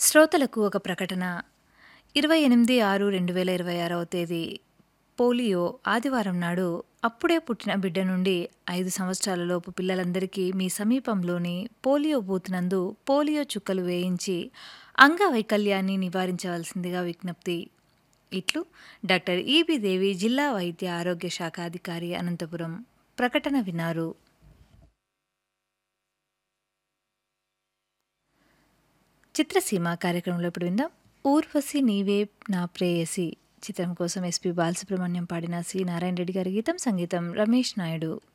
శ్రోతలకు ఒక ప్రకటన ఇరవై ఎనిమిది ఆరు రెండు వేల ఇరవై ఆరవ తేదీ పోలియో ఆదివారం నాడు అప్పుడే పుట్టిన బిడ్డ నుండి ఐదు సంవత్సరాల లోపు పిల్లలందరికీ మీ సమీపంలోని పోలియో బూత్ నందు పోలియో చుక్కలు వేయించి అంగవైకల్యాన్ని నివారించవలసిందిగా విజ్ఞప్తి ఇట్లు డాక్టర్ ఈబి దేవి జిల్లా వైద్య ఆరోగ్య శాఖ అధికారి అనంతపురం ప్రకటన విన్నారు చిత్రసీమ కార్యక్రమంలో ఇప్పుడు విందాం ఊర్వశి నీవే నా ప్రేయసి చిత్రం కోసం ఎస్పి బాలసుబ్రహ్మణ్యం పాడిన సి నారాయణ రెడ్డి గారి గీతం సంగీతం రమేష్ నాయుడు